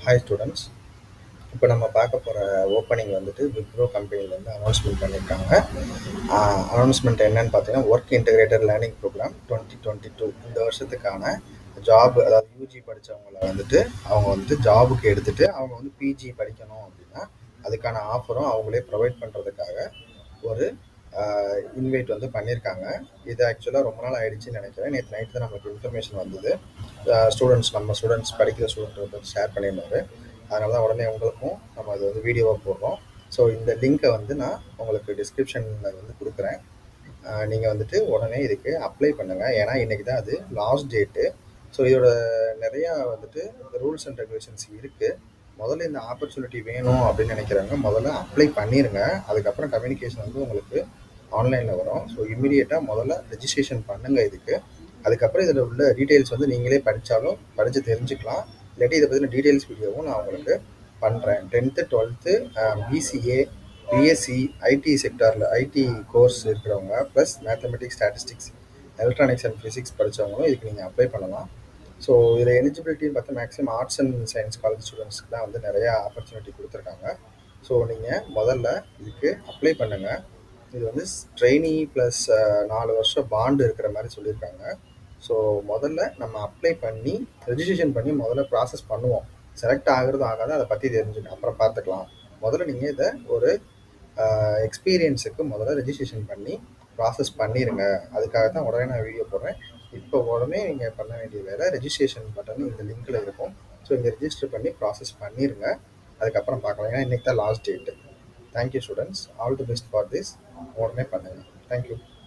hi students இப்போ நம்ம பார்க்க போகிற ஓப்பனிங் வந்துட்டு விப்ரோ கம்பெனிலேருந்து அனௌன்ஸ்மெண்ட் பண்ணியிருக்காங்க அனௌன்ஸ்மெண்ட் என்னன்னு பார்த்தீங்கன்னா work integrated learning program twenty twenty two இந்த வருஷத்துக்கான ஜாப் அதாவது யூஜி படித்தவங்களை வந்துட்டு அவங்க வந்துட்டு ஜாபுக்கு எடுத்துகிட்டு அவங்க வந்து பிஜி படிக்கணும் அப்படின்னா அதுக்கான ஆஃபரும் அவங்களே ப்ரொவைட் பண்ணுறதுக்காக ஒரு இன்வைட் வந்து பண்ணியிருக்காங்க இது ஆக்சுவலாக ரொம்ப நாள் ஆயிடுச்சுன்னு நினைக்கிறேன் நேற்று நைட்டு தான் நம்மளுக்கு இன்ஃபர்மேஷன் வந்தது ஸ்டூடெண்ட்ஸ் நம்ம ஸ்டூடெண்ட்ஸ் படிக்கிற ஸ்டூடெண்ட் வந்து ஷேர் பண்ணியிருந்தாரு அதனால தான் உடனே உங்களுக்கும் நம்ம அது வந்து வீடியோவாக போடுறோம் ஸோ இந்த லிங்க்கை வந்து நான் உங்களுக்கு டிஸ்கிரிப்ஷனில் வந்து கொடுக்குறேன் நீங்கள் வந்துட்டு உடனே இதுக்கு அப்ளை பண்ணுங்கள் ஏன்னா இன்றைக்கி தான் அது லாஸ்ட் டேட்டு ஸோ இதோட நிறையா வந்துட்டு ரூல்ஸ் அண்ட் ரெகுலேஷன்ஸ் இருக்குது முதல்ல இந்த ஆப்பர்ச்சுனிட்டி வேணும் அப்படின்னு நினைக்கிறவங்க முதல்ல அப்ளை பண்ணிடுங்க அதுக்கப்புறம் கம்யூனிகேஷன் வந்து உங்களுக்கு ஆன்லைனில் வரும் ஸோ இம்மிடியேட்டாக முதல்ல ரெஜிஸ்ட்ரேஷன் பண்ணுங்கள் இதுக்கு அதுக்கப்புறம் இதில் உள்ள டீட்டெயில்ஸ் வந்து நீங்களே படித்தாலும் படித்து தெரிஞ்சுக்கலாம் இல்லாட்டி இதை பற்றின டீட்டெயில்ஸ் வீடியோவும் நான் உங்களுக்கு பண்ணுறேன் tenth twelfth BCA BSc IT செக்டாரில் ஐடி கோர்ஸ் இருக்கிறவங்க plus mathematics statistics electronics and physics படித்தவங்களும் இதுக்கு நீங்கள் அப்ளை பண்ணலாம் ஸோ இதில் எலிஜிபிலிட்டின்னு பார்த்தா maximum arts and science college ஸ்டூடெண்ட்ஸ்க்கு தான் வந்து நிறையா ஆப்பர்ச்சுனிட்டி கொடுத்துருக்காங்க ஸோ நீங்கள் முதல்ல இதுக்கு அப்ளை பண்ணுங்கள் இது வந்து ட்ரெயினி ப்ளஸ் நாலு வருஷம் பாண்டு இருக்கிற மாதிரி சொல்லியிருக்காங்க ஸோ முதல்ல நம்ம அப்ளை பண்ணி ரெஜிஸ்ட்ரேஷன் பண்ணி முதல்ல ப்ராசஸ் பண்ணுவோம் செலக்ட் ஆகுறது ஆகாது அதை பற்றி தெரிஞ்சுக்கணும் அப்புறம் பார்த்துக்கலாம் முதல்ல நீங்கள் இதை ஒரு எக்ஸ்பீரியன்ஸுக்கு முதல்ல ரெஜிஸ்ட்ரேஷன் பண்ணி ப்ராசஸ் பண்ணிடுங்க அதுக்காக தான் உடனே நான் வீடியோ போடுறேன் இப்போ உடனே நீங்கள் பண்ண வேண்டிய வேலை ரெஜிஸ்ட்ரேஷன் பட்டன் இந்த லிங்க்கில் இருக்கும் ஸோ இங்கே ரெஜிஸ்டர் பண்ணி ப்ராசஸ் பண்ணிடுங்க அதுக்கப்புறம் பார்க்கலாம் ஏன்னா இன்றைக்கி தான் last date thank you students all the best for this உடனே பண்ணுங்கள் தேங்க்யூ